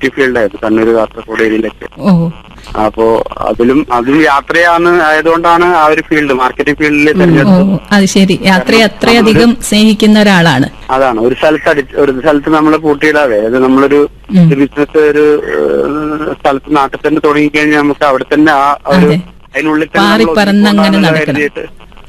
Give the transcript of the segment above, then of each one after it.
Marketing ഫീൽഡായിരുന്നു Kannur Kasaragod ഏരിയയിലൊക്കെ ഓ അപ്പോ അതിലും അതും യാത്രയാണ് ആയതുകൊണ്ടാണ് ആ ഒരു ഫീൽഡ് മാർക്കറ്റിംഗ് ഫീൽഡിൽ ഓ തിരഞ്ഞെടുത്തത് അത് ശരി യാത്രയെ അത്രയധികം സ്നേഹിക്കുന്ന ഒരാളാണ് അതാണ് ഒരു സ്ഥലത്ത് അടി ഒരു സ്ഥലത്ത് നമ്മൾ പൂട്ടിയിടാതെ അത് നമ്മളൊരു ഉം. ബിസിനസ് ഒരു ഏഹ്, സ്ഥലത്ത് നാട്ടിൽ തന്നെ തുടങ്ങിക്കഴിഞ്ഞാൽ നമുക്ക് അവിടെ തന്നെ ആ ഒരു അതെ. അതിനുള്ളിൽ തന്നെ പാറി നമ്മൾ പറന്നങ്ങനെ ഒതുങ്ങിക്കൊണ്ടാണെന്ന് നടക്കണം. കരുതിയിട്ട്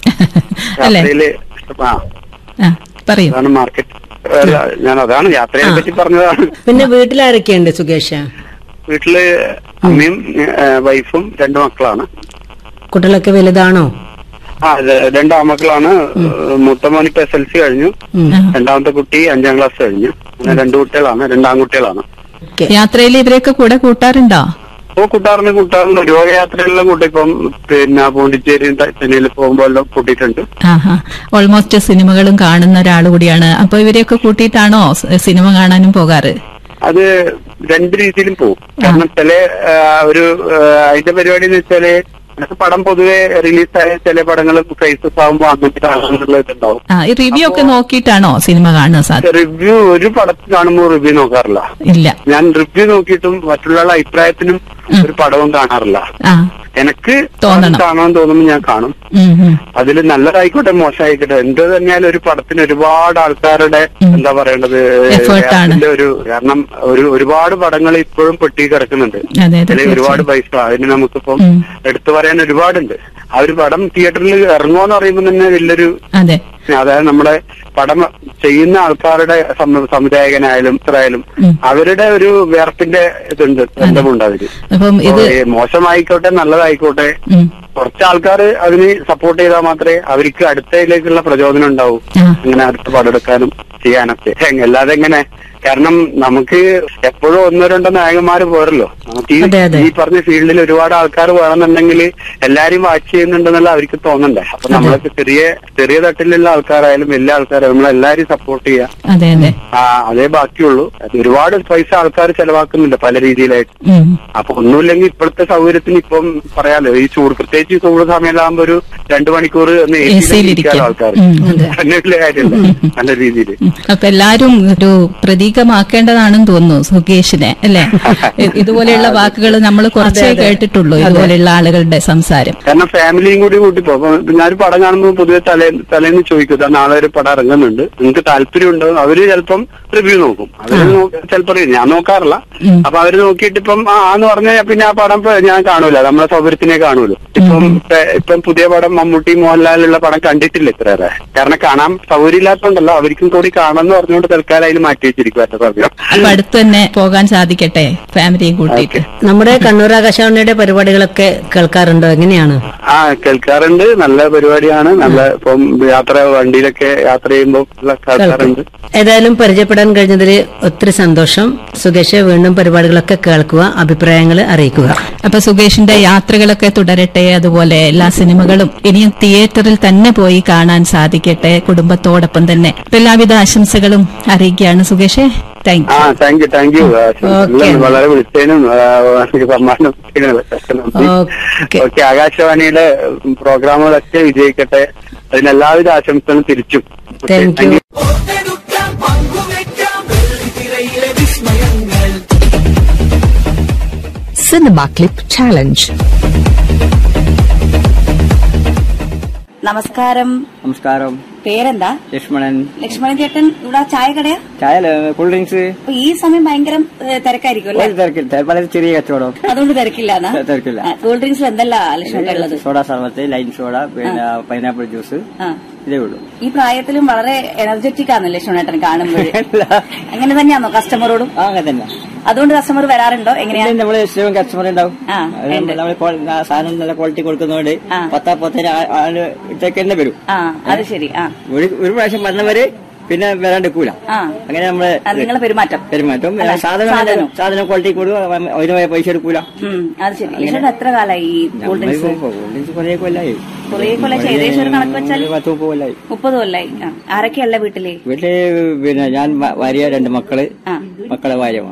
അല്ലേ യാത്രയില് ആ ആ പറയൂ അതാണ് മാർക്കറ്റ് അല്ല, ഞാൻ അതാണ് യാത്രയെ പറ്റി പറഞ്ഞതാണ് പിന്നെ വീട്ടിലാരൊക്കെയുണ്ട് സുകേഷ വീട്ടില് അമ്മയും ഏഹ്, വൈഫും രണ്ട് മക്കളാണ് കുട്ടികളൊക്കെ വലുതാണോ ആ ര- രണ്ട് ആമക്കളാണ് മൂത്ത മോൻ ഇപ്പൊ എസ് എൽ സി കഴിഞ്ഞു ഉം. ആ. രണ്ടാമത്തെ കുട്ടി അഞ്ചാം ക്ലാസ് കഴിഞ്ഞു അങ്ങനെ രണ്ട് കുട്ടികളാണ് രണ്ട് ആൺകുട്ടികളാണ് ഓക്കെ. യാത്രയിൽ ഇവരെയൊക്കെ കൂടെ കൂട്ടാറുണ്ടോ ഇപ്പൊ കൂട്ടാറിന് കൂട്ടാറുണ്ട് ഒരുപാട് യാത്രകളിലും കൂട്ടി ഇപ്പം പിന്നെ പോണ്ടിച്ചേരി ചെന്നൈയിൽ പോകുമ്പോ എല്ലാം കൂട്ടിയിട്ടുണ്ട് ആഹാ ഓൾമോസ്റ്റ് സിനിമകളും കാണുന്ന ഒരാൾ കൂടിയാണ് അപ്പൊ ഇവരെയൊക്കെ കൂട്ടിയിട്ടാണോ സ് സിനിമ കാണാനും പോകാറ് അത് രണ്ട് രീതിയിലും പോകും കാരണം ചില ആ, ഒരു ആ, അതിന്റെ പരിപാടി എന്ന് വെച്ചാല് എനിക്ക് പടം പൊതുവെ റിലീസായ ചില പടങ്ങൾ ക്രൈസസ് ആകുമ്പോൾ അങ്ങനത്തെ കാണാനുള്ള ഇതുണ്ടാവും ആ ഈ റിവ്യൂ ഒക്കെ നോക്കിയിട്ടാണോ സിനിമ കാണുന്നത് സാധ്യത റിവ്യൂ ഒരു പടത്തിൽ കാണുമ്പോൾ റിവ്യൂ നോക്കാറില്ല ഇല്ല ഞാൻ റിവ്യൂ നോക്കിയിട്ടും മറ്റുള്ള അഭിപ്രായത്തിനും ഒരു പടവും കാണാറില്ല ആ എനിക്ക് തോന്നണം. കാണാൻ തോന്നുമ്പോൾ ഞാൻ കാണും ഉം, ഉം. അതിൽ നല്ലതായിക്കോട്ടെ മോശമായിക്കോട്ടെ എന്ത് തന്നെയാലും ഒരു പടത്തിന് ഒരുപാട് ആൾക്കാരുടെ എന്താ പറയേണ്ടത് Effort ആണ്. അതിന്റെ ഒരു കാരണം ഒരു ഒരുപാട് പടങ്ങൾ ഇപ്പോഴും പെട്ടി കിടക്കുന്നുണ്ട് അതെ അതെ അതിൽ ഒരുപാട് പൈസ അതിന് നമുക്കിപ്പം ഉം. എടുത്തു പറയാൻ ഒരുപാടുണ്ട് ആ ഒരു പടം തിയേറ്ററിൽ ഇറങ്ങുമെന്ന് പറയുമ്പോൾ തന്നെ വലിയൊരു അതെ അതായത് നമ്മുടെ പടം ചെയ്യുന്ന ആൾക്കാരുടെ സം- സംവിധായകനായാലും ഇത്രയായാലും ഉം. അവരുടെ ഒരു വേർപ്പിന്റെ ഇതുണ്ട് ബന്ധമുണ്ട് അതില് അപ്പം ഇത് ഓ, ഏ, മോശമായിക്കോട്ടെ നല്ലതായിക്കോട്ടെ ഉം. കുറച്ച് ആൾക്കാർ അതിന് സപ്പോർട്ട് ചെയ്താൽ മാത്രമേ അവർക്ക് അടുത്തതിലേക്കുള്ള പ്രചോദനം ഉണ്ടാവൂ ആ. അങ്ങനെ അടുത്ത പടെടുക്കാനും ചെയ്യാനൊക്കെ എങ് അല്ലാതെ എങ്ങനെ കാരണം നമുക്ക് എപ്പോഴും ഒന്നോ രണ്ടോ നായകന്മാര് പോരല്ലോ നമുക്ക് ഈ- അതെ, അതെ. ഈ പറഞ്ഞ ഫീൽഡിൽ ഒരുപാട് ആൾക്കാർ വേണമെന്നുണ്ടെങ്കിൽ എല്ലാരും വാച്ച് ചെയ്യുന്നുണ്ടെന്നുള്ള അവർക്ക് തോന്നണ്ടേ അപ്പൊ നമ്മളൊക്കെ ചെറിയ ചെറിയ തട്ടിലുള്ള ആൾക്കാരായാലും വലിയ ആൾക്കാരായാലും നമ്മളെല്ലാരും സപ്പോർട്ട് ചെയ്യുക അതെ അതെ ആ അതേ ബാക്കിയുള്ളൂ അത് ഒരുപാട് പൈസ ആൾക്കാർ ചെലവാക്കുന്നുണ്ട് പല രീതിയിലായിട്ട് ഉം. അപ്പൊ ഒന്നുമില്ലെങ്കിൽ ഇപ്പോഴത്തെ സൗകര്യത്തിന് ഇപ്പം പറയാലോ ഈ ചൂട് പ്രത്യേകിച്ച് ഈ ചൂട് സമയമാകുമ്പോ ഒരു രണ്ടു മണിക്കൂർ ഒന്ന് AC യിൽ ഇരിക്കാലോ ഇരിക്കാം. ആൾക്കാർ ഉം. അങ്ങനെയുള്ള കാര്യമല്ല നല്ല രീതിയിൽ ഉം. അപ്പൊ എല്ലാരും ഒരു പ്രതീകമാക്കേണ്ടതാണെന്ന് തോന്നുന്നു സുകേഷിനെ അല്ലെ ഇ- ഇതുപോലെയുള്ള വാക്കുകൾ നമ്മൾ കുറച്ചേ കേട്ടിട്ടുള്ളൂ ഇതുപോലെയുള്ള ആളുകളുടെ സംസാരം കാരണം ഫാമിലിയും കൂടി കൂട്ടിപ്പോ അപ്പൊ ഞാനൊരു പടം കാണുമ്പോൾ പൊതുവെ തലേ തലേന്ന് ചോദിക്കും "ദാ നാളെ ഒരു പടം ഇറങ്ങുന്നുണ്ട് നിങ്ങൾക്ക് താല്പര്യമുണ്ടോ അവര് ചിലപ്പം റിവ്യൂ നോക്കും അവര് ചിലപ്പോ അറിയും ഞാൻ നോക്കാറില്ല ഉം. അപ്പൊ അവര് നോക്കിയിട്ട് ഇപ്പം ആ എന്ന് പറഞ്ഞാൽ പിന്നെ ആ പടം ഇപ്പൊ ഞാൻ കാണൂല നമ്മളെ സൗകര്യത്തിനെ കാണൂലോ ഇപ്പം ഇപ്പ- ഇപ്പം പുതിയ പടം മമ്മൂട്ടി മോഹൻലാലുള്ള പടം കണ്ടിട്ടില്ല ഇത്രയേറെ കാരണം കാണാൻ സൗകര്യം ഇല്ലാത്തതുകൊണ്ടല്ലോ അവർക്കും കൂടി കാണാമെന്ന് പറഞ്ഞുകൊണ്ട് തൽക്കാലം അതിൽ മാറ്റി വെച്ചിരിക്കും എന്റെ സമയം അപ്പൊ അടുത്ത് തന്നെ പോകാൻ സാധിക്കട്ടെ ഫാമിലിയും കൂട്ടിയിട്ട് നമ്മുടെ കണ്ണൂർ ആകാശവാണിയുടെ പരിപാടികളൊക്കെ കേൾക്കാറുണ്ടോ എങ്ങനെയാണ് ആ കേൾക്കാറുണ്ട് നല്ല പരിപാടിയാണ് നല്ല ഇപ്പം യാത്ര വണ്ടിയിലൊക്കെ യാത്ര ചെയ്യുമ്പോൾ കേൾക്കാറുണ്ട് ഏതായാലും പരിചയപ്പെടാൻ കഴിഞ്ഞതിൽ ഒത്തിരി സന്തോഷം സുകേഷ് വീണ്ടും പരിപാടികളൊക്കെ കേൾക്കുക അഭിപ്രായങ്ങൾ അറിയിക്കുക അപ്പൊ സുകേഷിന്റെ യാത്രകളൊക്കെ തുടരട്ടെ അതുപോലെ എല്ലാ സിനിമകളും ഇനിയും തിയേറ്ററിൽ തന്നെ പോയി കാണാൻ സാധിക്കട്ടെ കുടുംബത്തോടൊപ്പം തന്നെ അപ്പൊ എല്ലാവിധ ആശംസകളും അറിയിക്കുകയാണ് സുകേഷേ thank ah thank you thank you Okay. വളരെ വിളിച്ചതിനും ആ, എനിക്ക് സമ്മാനം Okay. ഓക്കെ ആകാശവാണിയുടെ പ്രോഗ്രാമുകളൊക്കെ വിജയിക്കട്ടെ അതിന് എല്ലാവിധ ആശംസകളും തിരിച്ചും Okay, thank thank you you. ഓർത്തെടുക്കാം പങ്കുവെക്കാം വെള്ളിത്തിരയിലെ വിസ്മയങ്ങൾ Cinema Clip Challenge. നമസ്കാരം നമസ്കാരം പേരെന്താ ലക്ഷ്മണൻ ലക്ഷ്മണൻ ചേട്ടൻ ഇവിടെ ചായ കടയാ ചായ കൂൾ ഡ്രിങ്ക്സ് അപ്പൊ ഈ സമയം ഭയങ്കര ഏ, തിരക്കായിരിക്കും അല്ലേ ഒരു തിരക്കില്ല വളരെ ചെറിയ കച്ചവടം അതുകൊണ്ട് തിരക്കില്ലാന്നാ തിരക്കില്ല. ആ, കൂൾ ഡ്രിങ്ക്സിൽ എന്തല്ല ലക്ഷ്മണൻ ഉള്ളത് സോഡ സർവത്ത് ലൈൻ സോഡ പിന്നെ പൈനാപ്പിൾ ജ്യൂസ് ആ ഇതേ ഉള്ളൂ ഈ പ്രായത്തിലും വളരെ എനർജറ്റിക് ആണ് ലക്ഷ്മണേട്ടൻ കാണുമ്പോൾ അങ്ങനെ തന്നെയാണോ കസ്റ്റമറോടും ആ അങ്ങനെ തന്നെ അതുകൊണ്ട് കസ്റ്റമർ വരാറുണ്ടോ എങ്ങനെയാ പിന്നെ നമ്മള് സ്ഥിരം കസ്റ്റമർ ഉണ്ടാവും ആ, അത് ഉണ്ട്. നമ്മള് ക്വാ- ആ, സാധനം നല്ല ക്വാളിറ്റി കൊടുക്കുന്നതുകൊണ്ട് ആ. പത്താ പത്തിന് ആ- ആള് ഇതൊക്കെ തന്നെ വരും ആ അത് ശരി ആ ഒരു ഒരു പ്രാവശ്യം വന്നവര് പിന്നെ വരാണ്ടിരിക്കൂല ആ അങ്ങനെ നമ്മള് ആ, നിങ്ങളെ പെരുമാറ്റം പെരുമാറ്റം അല്ല, സാധനം സാധനം. സാധനം ക്വാളിറ്റി കൊടുക്കും അതിന് പൈസ എടുക്കൂല ഉം അത് ശരി ലക്ഷ്മണൻ എത്ര കാലായി ഈ കൂൾ ഡ്രിങ്ക്സ് കുറെ കൊല്ലായി കുറേ കൊല്ലം ഏകദേശം ഒരു കണക്ക് വെച്ചാൽ പത്ത് മുപ്പത് കൊല്ലായി മുപ്പത് കൊല്ലായി ആ ആരൊക്കെയുള്ള വീട്ടില് വീട്ടില് പിന്നെ ഞാൻ ഭ- ഭാര്യ രണ്ട് മക്കള് ആ മക്കളെ ഭാര്യമാരാ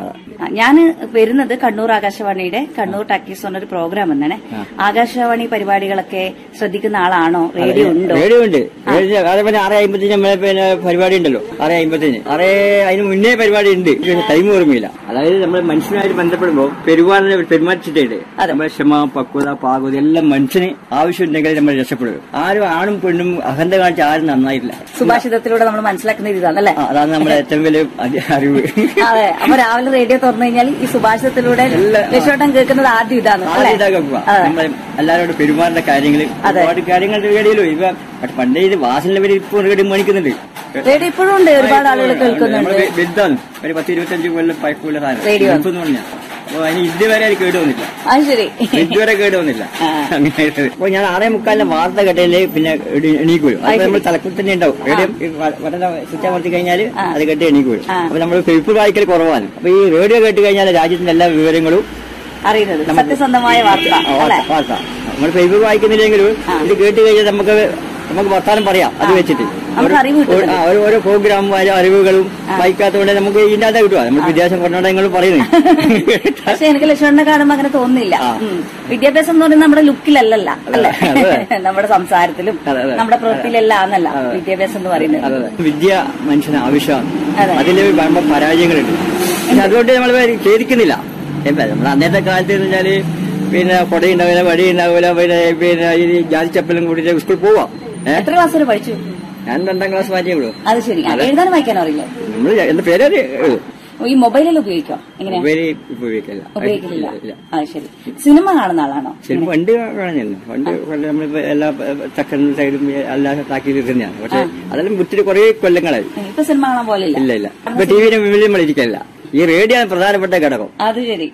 ഞാൻ വരുന്നത് കണ്ണൂർ ആകാശവാണിയുടെ കണ്ണൂർ ടാക്കീസ് എന്നൊരു പ്രോഗ്രാം എന്നാണ് ആകാശവാണി പരിപാടികളൊക്കെ ശ്രദ്ധിക്കുന്ന ആളാണോ റേഡിയോ ഉണ്ടോ റേഡിയോ ഉണ്ട് റേഡിയോ അതേപോലെ ആറ് അമ്പത്തിന് നമ്മളെ പിന്നെ പരിപാടി ഉണ്ടല്ലോ ആറ് അമ്പത്തിന് ആറ് അതിന് മുന്നേ പരിപാടി ഉണ്ട് പക്ഷെ ടൈം ഓർമ്മയില്ല അതായത് നമ്മൾ മനുഷ്യനായിട്ട് ബന്ധപ്പെടുമ്പോൾ പെരുമാറിനെ പെരുമാറ്റിട്ടുണ്ട് നമ്മുടെ ക്ഷമ പക്വത പാകത എല്ലാം മനുഷ്യന് ആവശ്യമുണ്ടെങ്കിൽ നമ്മൾ രക്ഷപ്പെടും ആരും ആണും പെണ്ണും അഹന്ത കാണിച്ച ആരും നന്നായിട്ടില്ല സുഭാഷിതത്തിലൂടെ നമ്മൾ മനസ്സിലാക്കുന്ന ഇതാണല്ലേ ആ, അതാണ് നമ്മുടെ ഏറ്റവും വലിയ അതി- അറിവ് അതെ അപ്പൊ രാവിലെ റേഡിയോ തുറന്നു കഴിഞ്ഞാൽ ഈ സുഭാഷിതത്തിലൂടെ എല്ലാം- ലക്ഷ്യോട്ടം കേൾക്കുന്നത് ആദ്യം ഇതാണ് അല്ലേ ആദ്യം ഇതാക്കുക അതെ. നമ്മൾ എല്ലാവരോടും പെരുമാറുന്ന കാര്യങ്ങൾ അതെ. ഒരുപാട് കാര്യങ്ങൾ റേഡിയോയിലും ഇപ്പൊ പക്ഷെ പണ്ടേ ഇത് വാസനവര് ഇപ്പോൾ റേഡിയോ മേടിക്കുന്നുണ്ട് റേഡിയോ ഇപ്പോഴും ഉണ്ട് ഒരുപാട് ആളുകൾ കേൾക്കുന്നുണ്ട് നമ്മള് വലുതാണ് ഒരു പത്ത് ഇരുപത്തഞ്ച് കൊല്ലം പഴക്കമുള്ള സാധനം റേഡിയോ. എന്ന് പറഞ്ഞാൽ അപ്പൊ അതിന് ഇതുവരെ അത് കേട് വന്നില്ല അത് ശരി ഇതുവരെ കേട് വന്നില്ല ആ. അങ്ങനെ അപ്പൊ ഞാൻ ആറേ മുക്കാലിന്റെ വാർത്ത കേട്ടതില് പിന്നെ എണീ- എണീക്കുള്ളൂ അപ്പൊ നമ്മൾ തലക്കുൽ തന്നെ ഉണ്ടാവും റേഡിയോ വളരെ സ്വിച്ച് അമർത്തി കഴിഞ്ഞാൽ ആ. അത് കേട്ട് എണീക്കുള്ളൂ ആ. അപ്പൊ നമ്മൾ പേപ്പർ വായിക്കൽ കുറവാണ് അപ്പൊ ഈ റേഡിയോ കേട്ട് കഴിഞ്ഞാൽ രാജ്യത്തിന്റെ എല്ലാ വിവരങ്ങളും അറിയുന്നത് സത്യസന്ധമായ വാർത്ത ആ, അല്ലെ വാർത്ത വാർത്ത നമ്മൾ ഫേസ്ബുക്ക് വായിക്കുന്നില്ലെങ്കിലും ആ. ഇത് കേട്ട് കഴിഞ്ഞാൽ നമുക്ക് നമുക്ക് വർത്താനം പറയാം അത് ആ. വെച്ചിട്ട് നമുക്ക് ഒരു- അറിവ് കിട്ടും. ഒരു- ആ, ഒരു- ഓരോ പ്രോഗ്രാം അറിവുകളും വായിക്കാത്തതുകൊണ്ട് നമുക്ക് ഇതിന്റെ അകത്ത് കിട്ടുക നമുക്ക് വിദ്യാഭ്യാസം കൊണ്ടാണെങ്കിലും പറയുന്നത് പക്ഷെ എനിക്ക് ലക്ഷ്മണനെ കാണുമ്പോ അങ്ങനെ തോന്നുന്നില്ല ആ. ഉം. വിദ്യാഭ്യാസം എന്ന് പറയുന്നത് നമ്മുടെ ലുക്കിലല്ലല്ല അല്ലേ അതെ. നമ്മുടെ സംസാരത്തിലും അതെ, അതെ. നമ്മുടെ പ്രവൃത്തിയിലെല്ലാം ആന്നല്ല അതെ. വിദ്യാഭ്യാസം എന്ന് പറയുന്നത് അതെ അതെ. വിദ്യ മനുഷ്യന് ആവശ്യമാണ് അതെ. അതിൽ വമ്പ പരാജയങ്ങളുണ്ട് പക്ഷെ അതുകൊണ്ട് നമ്മൾ ഖേദിക്കുന്നില്ല എന്താ നമ്മൾ അന്നത്തെ കാലത്ത് എന്ന് വെച്ചാല് പിന്നെ കൊട ഉണ്ടാവില്ല വടി ഉണ്ടാവില്ല പിന്നെ പിന്നെ ഈ ജാതി ചപ്പലും കൂടി സ്കൂളിൽ പോവാം ഏഹ് എത്ര ക്ലാസ് വരെ പഠിച്ചു ഞാൻ രണ്ടാം ക്ലാസ് മാറ്റിയേ ഉള്ളൂ അത് ശരി ആ, എഴുതാനും വായിക്കാനും അറിയില്ല നമ്മൾ എന്റെ പേര് എഴുതും ഈ മൊബൈലിൽ ഉപയോഗിക്കോ എങ്ങനെയാ മൊബൈല് ഇപ്പൊ ഉപയോഗിക്കില്ല ഉപയോഗിക്കുന്നില്ല ഇല്ല. അത് ശരി സിനിമ കാണുന്ന ആളാണോ ചിലപ്പോ വണ്ടി കാണുന്നില്ല വണ്ടി കൊണ്ട് നമ്മളിപ്പോ എല്ലാ ചക്കനും സൈഡും എല്ലാം താക്കി തന്നെയാണ് പക്ഷെ അതെല്ലാം വിട്ടിട്ട് കുറെ കൊല്ലങ്ങളായി ഇപ്പൊ സിനിമ കാണാൻ പോലില്ല ഇല്ല ഇല്ല ഇപ്പൊ ടി വിയുടെ മുന്നിൽ നമ്മൾ ഇരിക്കില്ല ഈ റേഡിയോ ആണ് പ്രധാനപ്പെട്ട ഘടകം അത് ശരി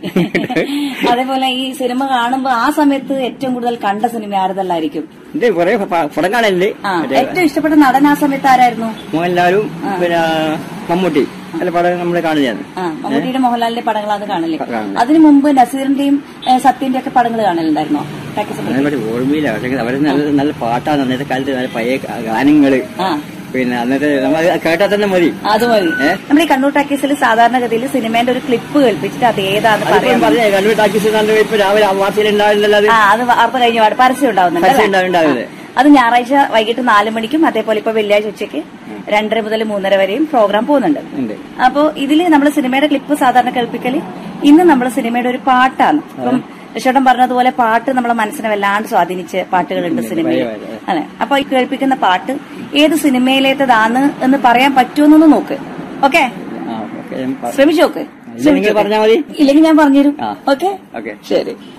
അതേപോലെ ഈ സിനിമ കാണുമ്പോ ആ സമയത്ത് ഏറ്റവും കൂടുതൽ കണ്ട സിനിമ ആരതല്ലായിരിക്കും ഇത് കുറെ പടം കാണലുണ്ട് ആ മറ്റേ ഏറ്റവും ഇഷ്ടപ്പെട്ട നടൻ ആ സമയത്ത് ആരായിരുന്നു മോഹൻലാലും പിന്നെ മമ്മൂട്ടി അല്ല പടം നമ്മൾ കാണുകയാണ് ആ മമ്മൂട്ടിയുടെ മോഹൻലാലിന്റെ പടങ്ങളാണ് കാണല് കാണല്. അതിനു മുമ്പ് നസീറിന്റെയും ഏ, സത്യന്റെ ഒക്കെ പടങ്ങൾ കാണലുണ്ടായിരുന്നോ ടാക്കീസ് ഒക്കെ? അതിനെ പറ്റി ഓർമ്മയില്ല പക്ഷെ അവര് നല്ല നല്ല പാട്ടാണ് അന്നത്തെ കാലത്ത് നല്ല പഴയ ഗാനങ്ങള് ആ പിന്നെ അന്നത്തെ നമ്മൾ കേട്ടാൽ തന്നെ മതി അത് മതി ഏ? നമ്മൾ ഈ കണ്ണൂർ ടാക്കീസിൽ സാധാരണഗതിയിൽ സിനിമേന്റെ ഒരു ക്ലിപ്പ് കേൾപ്പിച്ചിട്ട് അത് ഏതാന്ന് അതിപ്പം പറയാൻ പറഞ്ഞേ കണ്ണൂർ ടാക്കീസ് കണ്ടു ഇപ്പൊ രാവിലെ വാർത്തയിൽ ഉണ്ടാവില്ലല്ലോ അത് ആ അത് വാർത്ത കഴിഞ്ഞ പാട് പരസ്യം ഉണ്ടാവുന്നുണ്ട് പരസ്യം അല്ലേ? ഉണ്ടാവുന്നുണ്ട്. ആ. അത് ഞായറാഴ്ച വൈകിട്ട് നാല് മണിക്കും അതേപോലെ ഇപ്പൊ വെള്ളിയാഴ്ച ഉച്ചയ്ക്ക് രണ്ടര മുതൽ മൂന്നര വരെയും പ്രോഗ്രാം പോകുന്നുണ്ട് ഉണ്ട് അപ്പോ ഇതില് നമ്മൾ സിനിമയുടെ ക്ലിപ്പ് സാധാരണ കേൾപ്പിക്കല് ഇന്ന് നമ്മൾ സിനിമയുടെ ഒരു പാട്ടാണ് ഇപ്പം യശോടൻ പറഞ്ഞതുപോലെ പാട്ട് നമ്മളെ മനസ്സിനെ വല്ലാണ്ട് സ്വാധീനിച്ച് പാട്ടുകളുണ്ട് സിനിമയിൽ അതെ, അതെ. അതെ അപ്പൊ ഈ കേൾപ്പിക്കുന്ന പാട്ട് ഏത് സിനിമയിലേത്തതാണ് എന്ന് പറയാൻ പറ്റുമെന്നൊന്ന് നോക്ക് ഓക്കെ ആ ഓക്കെ ശ്രമിച്ചു നോക്ക് ഇല്ല, നിങ്ങൾ പറഞ്ഞാ മതി. ഇല്ലെങ്കിൽ ഞാൻ പറഞ്ഞുതരും ആ. ഓക്കെ ഓക്കെ ശരി